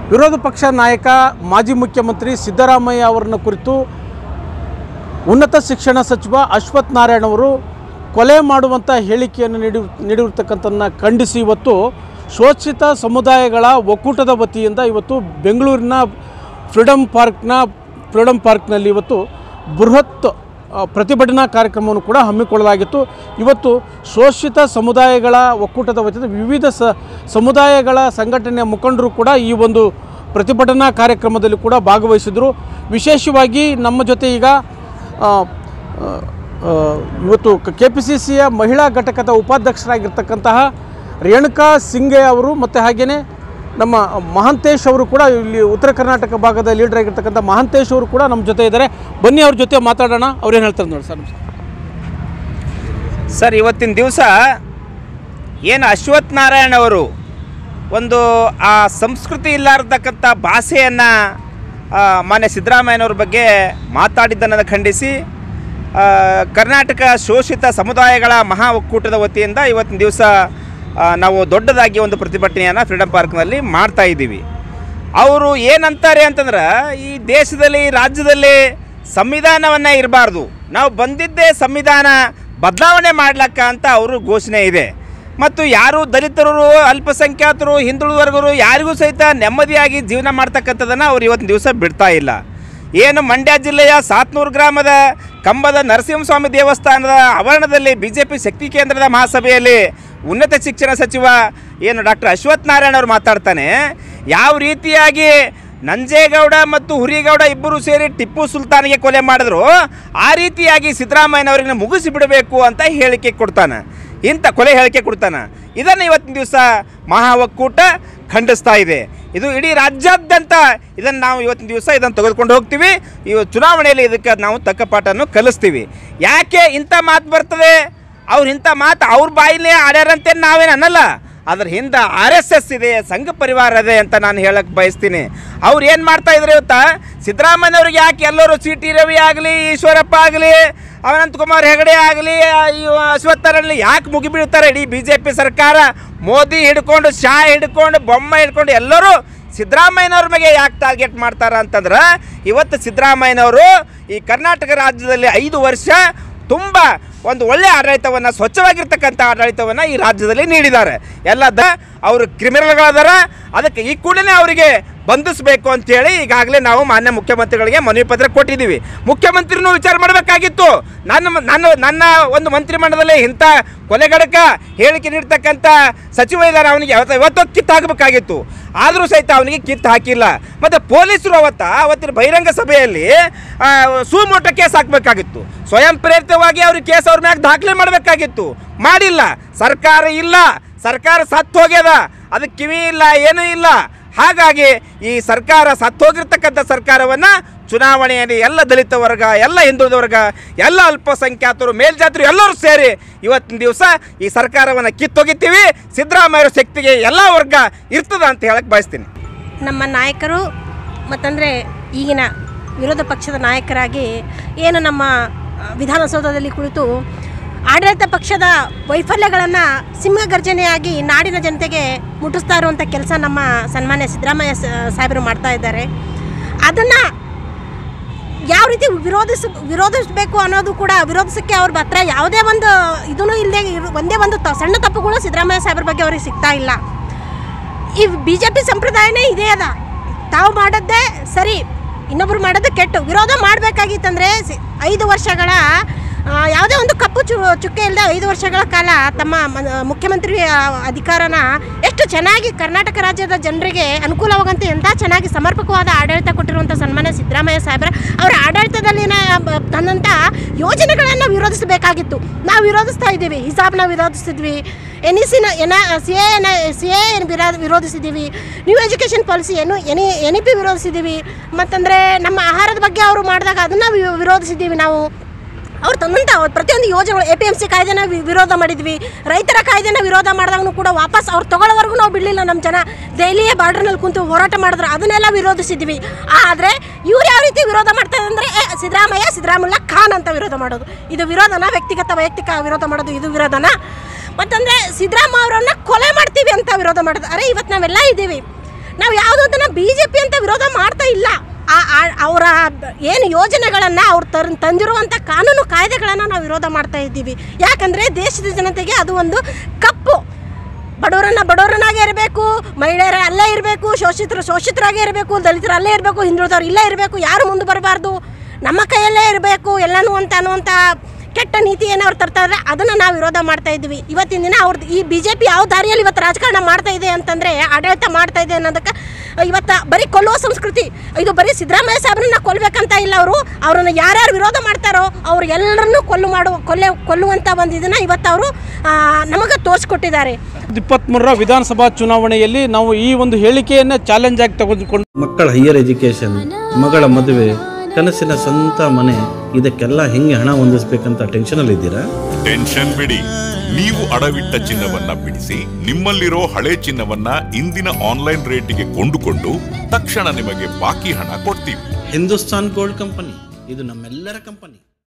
ವಿರೋಧ ಪಕ್ಷ ನಾಯಕ ಮಾಜಿ ಮುಖ್ಯಮಂತ್ರಿ ಸಿದ್ದರಾಮಯ್ಯ ಅವರನ್ನ ಕುರಿತು ಉನ್ನತ ಶಿಕ್ಷಣ ಸಚಿವ ಅಶ್ವಥ್ ನಾರಾಯಣ್ ಅವರು ಕೊಲೆ ಮಾಡುವಂಥ ಹೇಳಿಕೆಯನ್ನು ನೀಡಿ ನೀಡಿರ್ತಕ್ಕಂಥದ್ದನ್ನ ಖಂಡಿಸಿ ಇವತ್ತು ಶೋಷಿತ ಸಮುದಾಯಗಳ ಒಕ್ಕೂಟದ ವತಿಯಿಂದ ಇವತ್ತು ಬೆಂಗಳೂರಿನ ಫ್ರೀಡಮ್ ಪಾರ್ಕ್ನ ಫ್ರೀಡಮ್ ಪಾರ್ಕ್ನಲ್ಲಿ ಇವತ್ತು ಬೃಹತ್ ಆ, ಪ್ರತಿಭಟನಾ ಕಾರ್ಯಕ್ರಮವನ್ನು ಕೂಡ ಹಮ್ಮಿಕೊಳ್ಳಲಾಗಿತ್ತು ಇವತ್ತು ಶೋಷಿತ ಸಮುದಾಯಗಳ ಒಕ್ಕೂಟದ ವತಿಯಿಂದ ವಿವಿಧ ಸ ಸಮುದಾಯಗಳ ಸಂಘಟನೆಯ ಮುಖಂಡರು ಕೂಡ ಈ ಒಂದು ಪ್ರತಿಭಟನಾ ಕಾರ್ಯಕ್ರಮದಲ್ಲಿ ಕೂಡ ಭಾಗವಹಿಸಿದರು ವಿಶೇಷವಾಗಿ ನಮ್ಮ ಜೊತೆ ಈಗ ಆ, ಆ, ಆ, ಇವತ್ತು ಕೆ ಪಿ ಸಿ ಸಿಯ ಮಹಿಳಾ ಘಟಕದ ಉಪಾಧ್ಯಕ್ಷರಾಗಿರ್ತಕ್ಕಂತಹ ರೇಣುಕಾ ಸಿಂಗೆ ಅವರು ಮತ್ತು ಹಾಗೆಯೇ ನಮ್ಮ ಮಹಾಂತೇಶ್ ಅವರು ಕೂಡ ಇಲ್ಲಿ ಉತ್ತರ ಕರ್ನಾಟಕ ಭಾಗದ ಲೀಡರ್ ಆಗಿರ್ತಕ್ಕಂಥ ಮಹಾಂತೇಶ್ ಅವರು ಕೂಡ ನಮ್ಮ ಜೊತೆ ಇದ್ದಾರೆ ಬನ್ನಿ ಅವ್ರ ಜೊತೆ ಮಾತಾಡೋಣ ಅವ್ರೇನು ಹೇಳ್ತಾರೆ ನೋಡಿ ಸರ್ ನಮಸ್ಕಾರ ಸರ್ ಇವತ್ತಿನ ದಿವಸ ಏನು ಅಶ್ವಥ್ ನಾರಾಯಣ್ ಅವರು ಒಂದು ಆ ಸಂಸ್ಕೃತಿ ಇಲ್ಲಾರತಕ್ಕಂಥ ಭಾಷೆಯನ್ನು ಮಾನ್ಯ ಸಿದ್ದರಾಮಯ್ಯನವ್ರ ಬಗ್ಗೆ ಮಾತಾಡಿದ್ದನ್ನು ಖಂಡಿಸಿ ಆ, ಕರ್ನಾಟಕ ಶೋಷಿತ ಸಮುದಾಯಗಳ ಮಹಾ ಒಕ್ಕೂಟದ ವತಿಯಿಂದ ಇವತ್ತಿನ ದಿವಸ ಆ, ನಾವು ದೊಡ್ಡದಾಗಿ ಒಂದು ಪ್ರತಿಭಟನೆಯನ್ನು ಫ್ರೀಡಮ್ ಪಾರ್ಕ್ನಲ್ಲಿ ಮಾಡ್ತಾ ಇದ್ದೀವಿ ಅವರು ಏನಂತಾರೆ ಅಂತಂದ್ರೆ ಈ ದೇಶದಲ್ಲಿ ರಾಜ್ಯದಲ್ಲಿ ಸಂವಿಧಾನವನ್ನು ಇರಬಾರ್ದು ನಾವು ಬಂದಿದ್ದೇ ಸಂವಿಧಾನ ಬದಲಾವಣೆ ಮಾಡ್ಲಕ್ಕ ಅಂತ ಅವರು ಘೋಷಣೆ ಇದೆ ಮತ್ತು ಯಾರು ದಲಿತರು ಅಲ್ಪಸಂಖ್ಯಾತರು ಹಿಂದುಳಿದ ವರ್ಗರು ಯಾರಿಗೂ ಸಹಿತ ನೆಮ್ಮದಿಯಾಗಿ ಜೀವನ ಮಾಡ್ತಕ್ಕಂಥದ್ದನ್ನು ಅವ್ರು ಇವತ್ತಿನ ದಿವಸ ಬಿಡ್ತಾ ಇಲ್ಲ ಏನು ಮಂಡ್ಯ ಜಿಲ್ಲೆಯ ಸಾತ್ನೂರು ಗ್ರಾಮದ ಕಂಬದ ನರಸಿಂಹಸ್ವಾಮಿ ದೇವಸ್ಥಾನದ ಆವರಣದಲ್ಲಿ ಬಿ ಜೆ ಪಿ ಶಕ್ತಿ ಕೇಂದ್ರದ ಮಹಾಸಭೆಯಲ್ಲಿ ಉನ್ನತ ಶಿಕ್ಷಣ ಸಚಿವ ಏನು ಡಾಕ್ಟರ್ ಅಶ್ವಥ್ ನಾರಾಯಣ ಅವರು ಮಾತಾಡ್ತಾನೆ ಯಾವ ರೀತಿಯಾಗಿ ನಂಜೇಗೌಡ ಮತ್ತು ಹುರಿಗೌಡ ಇಬ್ಬರು ಸೇರಿ ಟಿಪ್ಪು ಸುಲ್ತಾನ್ಗೆ ಕೊಲೆ ಮಾಡಿದ್ರು ಆ ರೀತಿಯಾಗಿ ಸಿದ್ದರಾಮಯ್ಯನವರಿಗೆ ಮುಗಿಸಿ ಬಿಡಬೇಕು ಅಂತ ಹೇಳಿಕೆ ಕೊಡ್ತಾನೆ ಇಂಥ ಕೊಲೆ ಹೇಳಿಕೆ ಕೊಡ್ತಾನೆ ಇದನ್ನು ಇವತ್ತಿನ ದಿವಸ ಮಹಾ ಒಕ್ಕೂಟ ಖಂಡಿಸ್ತಾ ಇದೆ ಇದು ಇಡೀ ರಾಜ್ಯಾದ್ಯಂತ ಇದನ್ನು ನಾವು ಇವತ್ತಿನ ದಿವಸ ಇದನ್ನು ತೆಗೆದುಕೊಂಡು ಹೋಗ್ತೀವಿ ಇವ ಚುನಾವಣೆಯಲ್ಲಿ ಇದಕ್ಕೆ ನಾವು ತಕ್ಕ ಪಾಠವನ್ನು ಕಲಿಸ್ತೀವಿ ಯಾಕೆ ಇಂಥ ಮಾತು ಬರ್ತದೆ ಅವ್ರು ಇಂಥ ಮಾತು ಅವ್ರ ಬಾಯಿಲೇ ಆಡ್ಯಾರಂತೆ ನಾವೇನು ಅನ್ನಲ್ಲ ಅದ್ರ ಹಿಂದೆ ಆರ್ ಎಸ್ ಎಸ್ ಇದೆ ಸಂಘ ಪರಿವಾರ ಇದೆ ಅಂತ ನಾನು ಹೇಳಕ್ಕೆ ಬಯಸ್ತೀನಿ ಅವ್ರು ಏನು ಮಾಡ್ತಾ ಇದ್ರು ಇವತ್ತ ಸಿದ್ದರಾಮಯ್ಯವ್ರಿಗೆ ಯಾಕೆ ಎಲ್ಲರೂ ಸಿ ಟಿ ರವಿ ಆಗಲಿ ಈಶ್ವರಪ್ಪ ಆಗಲಿ ಅನಂತಕುಮಾರ್ ಹೆಗಡೆ ಆಗಲಿ ಅಶ್ವತ್ಥರಲ್ಲಿ ಯಾಕೆ ಮುಗಿಬೀಳ್ತಾರೆ ಇಡೀ ಬಿ ಜೆ ಪಿ ಸರ್ಕಾರ ಮೋದಿ ಹಿಡ್ಕೊಂಡು ಶಾ ಹಿಡ್ಕೊಂಡು ಬೊಮ್ಮ ಹಿಡ್ಕೊಂಡು ಎಲ್ಲರೂ ಸಿದ್ದರಾಮಯ್ಯನವ್ರ ಬಗ್ಗೆ ಯಾಕೆ ಟಾರ್ಗೆಟ್ ಮಾಡ್ತಾರ ಅಂತಂದ್ರೆ ಇವತ್ತು ಸಿದ್ದರಾಮಯ್ಯನವರು ಈ ಕರ್ನಾಟಕ ರಾಜ್ಯದಲ್ಲಿ ಐದು ವರ್ಷ ತುಂಬ ಒಂದು ಒಳ್ಳೆಯ ಆಡಳಿತವನ್ನು ಸ್ವಚ್ಛವಾಗಿರ್ತಕ್ಕಂಥ ಆಡಳಿತವನ್ನು ಈ ರಾಜ್ಯದಲ್ಲಿ ನೀಡಿದ್ದಾರೆ ಎಲ್ಲ ದ ಅವರು ಕ್ರಿಮಿನಲ್ಗಳದಾರ ಅದಕ್ಕೆ ಈ ಕೂಡಲೇ ಅವರಿಗೆ ಬಂಧಿಸಬೇಕು ಅಂತೇಳಿ ಈಗಾಗಲೇ ನಾವು ಮಾನ್ಯ ಮುಖ್ಯಮಂತ್ರಿಗಳಿಗೆ ಮನವಿ ಪತ್ರ ಕೊಟ್ಟಿದ್ದೀವಿ ಮುಖ್ಯಮಂತ್ರಿನೂ ವಿಚಾರ ಮಾಡಬೇಕಾಗಿತ್ತು ನನ್ನ ನನ್ನ ನನ್ನ ಒಂದು ಮಂತ್ರಿಮಂಡಲದಲ್ಲಿ ಇಂಥ ಕೊಲೆಗಡಕ ಹೇಳಿಕೆ ನೀಡ್ತಕ್ಕಂಥ ಸಚಿವ ಇದ್ದಾರೆ ಅವನಿಗೆ ಯಾವತ್ತ ಇವತ್ತು ಕಿತ್ತು ಹಾಕಬೇಕಾಗಿತ್ತು ಆದರೂ ಸಹಿತ ಅವನಿಗೆ ಕಿತ್ತು ಹಾಕಿಲ್ಲ ಮತ್ತು ಪೊಲೀಸರು ಅವತ್ತ ಅವತ್ತಿನ ಬಹಿರಂಗ ಸಭೆಯಲ್ಲಿ ಆ, ಸುಮೋಟ ಕೇಸ್ ಹಾಕಬೇಕಾಗಿತ್ತು ಸ್ವಯಂ ಪ್ರೇರಿತವಾಗಿ ಅವ್ರಿಗೆ ಕೇಸ್ ಅವ್ರ ಮ್ಯಾಗ ದಾಖಲೆ ಮಾಡಬೇಕಾಗಿತ್ತು ಮಾಡಿಲ್ಲ ಸರ್ಕಾರ ಇಲ್ಲ ಸರ್ಕಾರ ಸತ್ತು ಹೋಗ್ಯದ ಅದಕ್ಕೆ ಕಿವಿ ಇಲ್ಲ ಏನೂ ಇಲ್ಲ ಹಾಗಾಗಿ ಈ ಸರ್ಕಾರ ಸತ್ತೋಗಿರ್ತಕ್ಕಂಥ ಸರ್ಕಾರವನ್ನು ಚುನಾವಣೆಯಲ್ಲಿ ಎಲ್ಲ ದಲಿತ ವರ್ಗ ಎಲ್ಲ ಹಿಂದುಳಿದ ವರ್ಗ ಎಲ್ಲ ಅಲ್ಪಸಂಖ್ಯಾತರು ಮೇಲ್ಜಾತರು ಎಲ್ಲರೂ ಸೇರಿ ಇವತ್ತಿನ ದಿವಸ ಈ ಸರ್ಕಾರವನ್ನು ಕಿತ್ತೊಗಿತೀವಿ ಸಿದ್ದರಾಮಯ್ಯರ ಶಕ್ತಿಗೆ ಎಲ್ಲ ವರ್ಗ ಇರ್ತದ ಅಂತ ಹೇಳಕ್ಕೆ ಬಯಸ್ತೀನಿ ನಮ್ಮ ನಾಯಕರು ಮತ್ತಂದರೆ ಈಗಿನ ವಿರೋಧ ಪಕ್ಷದ ನಾಯಕರಾಗಿ ಏನು ನಮ್ಮ ಆ, ವಿಧಾನಸೌಧದಲ್ಲಿ ಕುಳಿತು ಆಡಳಿತ ಪಕ್ಷದ ವೈಫಲ್ಯಗಳನ್ನು ಸಿಂಹಗರ್ಜನೆಯಾಗಿ ನಾಡಿನ ಜನತೆಗೆ ಮುಟ್ಟಿಸ್ತಾ ಇರುವಂಥ ಕೆಲಸ ನಮ್ಮ ಸನ್ಮಾನ್ಯ ಸಿದ್ದರಾಮಯ್ಯ ಸ- ಸಾಹೇಬರು ಮಾಡ್ತಾ ಇದ್ದಾರೆ ಅದನ್ನು ಯಾವ ರೀತಿ ವಿರೋಧಿಸ ವಿರೋಧಿಸಬೇಕು ಅನ್ನೋದು ಕೂಡ ವಿರೋಧಿಸಕ್ಕೆ ಅವ್ರ ಹತ್ರ ಯಾವುದೇ ಒಂದು ಇದೂ ಇಲ್ಲದೆ ಒಂದೇ ಒಂದು ತ ಸಣ್ಣ ತಪ್ಪುಗಳು ಸಿದ್ದರಾಮಯ್ಯ ಸಾಹೇಬ್ರ ಬಗ್ಗೆ ಅವ್ರಿಗೆ ಸಿಗ್ತಾ ಇಲ್ಲ ಈ ಬಿ ಜೆ ಪಿ ಸಂಪ್ರದಾಯನೇ ಇದೇ ಅದ ತಾವು ಮಾಡದ್ದೇ ಸರಿ ಇನ್ನೊಬ್ರು ಮಾಡೋದು ಕೆಟ್ಟು ವಿರೋಧ ಮಾಡಬೇಕಾಗಿತ್ತಂದ್ರೆ ಐದು ವರ್ಷಗಳ ಆ, ಯಾವುದೇ ಒಂದು ಕಪ್ಪು ಚು ಚುಕ್ಕೆ ಇಲ್ಲದೆ ಐದು ವರ್ಷಗಳ ಕಾಲ ತಮ್ಮ ಮ- ಮುಖ್ಯಮಂತ್ರಿ ಆ, ಅಧಿಕಾರನ ಎಷ್ಟು ಚೆನ್ನಾಗಿ ಕರ್ನಾಟಕ ರಾಜ್ಯದ ಜನರಿಗೆ ಅನುಕೂಲವಾಗಂತೆ ಎಂಥ ಚೆನ್ನಾಗಿ ಸಮರ್ಪಕವಾದ ಆಡಳಿತ ಕೊಟ್ಟಿರುವಂಥ ಸನ್ಮಾನ್ಯ ಸಿದ್ದರಾಮಯ್ಯ ಸಾಹೇಬ್ರ ಅವರ ಆಡಳಿತದಲ್ಲಿನ ಬ- ತಂದಂಥ ಯೋಜನೆಗಳನ್ನು ವಿರೋಧಿಸಬೇಕಾಗಿತ್ತು ನಾವು ವಿರೋಧಿಸ್ತಾ ಇದ್ದೀವಿ ಹಿಸಾಬ್ನ ವಿರೋಧಿಸಿದ್ವಿ ಎನ್ ಇ ಸಿನ ಎನ ಸಿ ಎನ ಸಿ ಎ ವಿರೋಧಿಸಿದ್ದೀವಿ ನ್ಯೂ ಎಜುಕೇಷನ್ ಪಾಲಿಸಿ ಏನು ಎನಿ ಎನ್ ಇ ಪಿ ವಿರೋಧಿಸಿದ್ದೀವಿ ಮತ್ತಂದರೆ ನಮ್ಮ ಆಹಾರದ ಬಗ್ಗೆ ಅವರು ಮಾಡಿದಾಗ ಅದನ್ನು ವಿರೋಧಿಸಿದ್ದೀವಿ ನಾವು ಅವ್ರು ತಂದಂಥ ಪ್ರತಿಯೊಂದು ಯೋಜನೆಗಳು ಎ ಪಿ ಎಮ್ ಸಿ ಕಾಯ್ದೆನ ವಿ- ವಿರೋಧ ಮಾಡಿದ್ವಿ ರೈತರ ಕಾಯ್ದೆನ ವಿರೋಧ ಮಾಡಿದಾಗೂ ಕೂಡ ವಾಪಸ್ ಅವ್ರು ತಗೊಳ್ಳೋವರೆಗೂ ನಾವು ಬಿಡಲಿಲ್ಲ ನಮ್ಮ ಜನ ದೆಹಲಿಯ ಬಾರ್ಡರ್ನಲ್ಲಿ ಕುಂತು ಹೋರಾಟ ಮಾಡಿದ್ರು ಅದನ್ನೆಲ್ಲ ವಿರೋಧಿಸಿದ್ವಿ ಆದರೆ ಇವ್ರು ಯಾವ ರೀತಿ ವಿರೋಧ ಮಾಡ್ತಾರೆ ಅಂದರೆ ಸಿದ್ದರಾಮಯ್ಯ ಸಿದ್ದರಾಮುಲ್ಲಾ ಖಾನ್ ಅಂತ ವಿರೋಧ ಮಾಡೋದು ಇದು ವಿರೋಧನ ವ್ಯಕ್ತಿಗತ ವೈಯಕ್ತಿಕ ವಿರೋಧ ಮಾಡೋದು ಇದು ವಿರೋಧನ ಮತ್ತಂದರೆ ಸಿದ್ದರಾಮ ಅವರನ್ನ ಕೊಲೆ ಮಾಡ್ತೀವಿ ಅಂತ ವಿರೋಧ ಮಾಡೋದು ಅರೆ ಇವತ್ತು ನಾವೆಲ್ಲ ಇದ್ದೀವಿ ನಾವು ಯಾವುದನ್ನ ಬಿ ಜೆ ಪಿ ಅಂತ ವಿರೋಧ ಮಾಡ್ತಾ ಇಲ್ಲ ಆ- ಆ- ಅವರ ಏನು ಯೋಜನೆಗಳನ್ನು ಅವ್ರು ತರ್ ತಂದಿರುವಂಥ ಕಾನೂನು ಕಾಯ್ದೆಗಳನ್ನು ನಾವು ವಿರೋಧ ಮಾಡ್ತಾ ಇದ್ದೀವಿ ಯಾಕಂದರೆ ದೇಶದ ಜನತೆಗೆ ಅದು ಒಂದು ಕಪ್ಪು ಬಡವರನ್ನ ಬಡವರನ್ನಾಗೇ ಇರಬೇಕು ಮಹಿಳೆಯರ ಅಲ್ಲೇ ಇರಬೇಕು ಶೋಷಿತರು ಶೋಷಿತರಾಗೇ ಇರಬೇಕು ದಲಿತರು ಅಲ್ಲೇ ಇರಬೇಕು ಹಿಂದುಳಿದವ್ರು ಇಲ್ಲೇ ಇರಬೇಕು ಯಾರು ಮುಂದೆ ಬರಬಾರ್ದು ನಮ್ಮ ಕೈಯಲ್ಲೇ ಇರಬೇಕು ಎಲ್ಲನೂ ಅಂತ ಅನ್ನುವಂಥ ಕೆಟ್ಟ ನೀತಿಯನ್ನು ಅವ್ರು ತರ್ತಾ ಇದ್ದಾರೆ ಅದನ್ನು ನಾವು ವಿರೋಧ ಮಾಡ್ತಾ ಇದ್ವಿ ಇವತ್ತಿನ ದಿನ ಅವ್ರದ್ದು ಈ ಬಿ ಜೆ ಪಿ ಯಾವ ದಾರಿಯಲ್ಲಿ ಇವತ್ತು ರಾಜಕಾರಣ ಮಾಡ್ತಾ ಇದೆ ಅಂತಂದರೆ ಆಡಳಿತ ಮಾಡ್ತಾ ಇದೆ ಅನ್ನೋದಕ್ಕೆ ಇವತ್ತು ಬರೀ ಕೊಲ್ಲುವ ಸಂಸ್ಕೃತಿ ಇದು ಬರೀ ಸಿದ್ದರಾಮಯ್ಯ ಸಾಹೇಬ್ರನ್ನ ಕೊಲ್ಲಬೇಕಂತ ಇಲ್ಲ ಅವರು ಅವರನ್ನು ಯಾರ್ಯಾರು ವಿರೋಧ ಮಾಡ್ತಾರೋ ಅವ್ರು ಎಲ್ಲರನ್ನೂ ಕೊಲ್ಲು ಮಾಡುವ ಕೊಲ್ಲೆ ಕೊಲ್ಲುವಂಥ ಒಂದು ಇದನ್ನು ಇವತ್ತು ಅವರು ನಮಗೆ ತೋರಿಸ್ಕೊಟ್ಟಿದ್ದಾರೆ ಇಪ್ಪತ್ತ್ಮೂರರ ವಿಧಾನಸಭಾ ಚುನಾವಣೆಯಲ್ಲಿ ನಾವು ಈ ಒಂದು ಹೇಳಿಕೆಯನ್ನೇ ಚಾಲೆಂಜ್ ಆಗಿ ತೆಗೆದುಕೊಂಡು ಮಕ್ಕಳ ಹೈಯರ್ ಎಜುಕೇಷನ್ ಮಗಳ ಮದುವೆ ಕನಸಿನ ಸ್ವಂತ ಮನೆ ಇದಕ್ಕೆಲ್ಲ ಹೆಂಗೆ ಹಣ ಹೊಂದಿಸ್ಬೇಕಂತ ಟೆನ್ಷನಲ್ಲಿ ಇದ್ದೀರಾ ಟೆನ್ಷನ್ ಬಿಡಿ ನೀವು ಅಡವಿಟ್ಟ ಚಿನ್ನವನ್ನ ಬಿಡಿಸಿ ನಿಮ್ಮಲ್ಲಿರೋ ಹಳೆ ಚಿನ್ನವನ್ನ ಇಂದಿನ ಆನ್ಲೈನ್ ರೇಟಿಗೆ ಕೊಂಡುಕೊಂಡು ತಕ್ಷಣ ನಿಮಗೆ ಬಾಕಿ ಹಣ ಕೊಡ್ತೀವಿ ಹಿಂದೂಸ್ತಾನ್ ಗೋಲ್ಡ್ ಕಂಪನಿ ಇದು ನಮ್ಮೆಲ್ಲರ ಕಂಪನಿ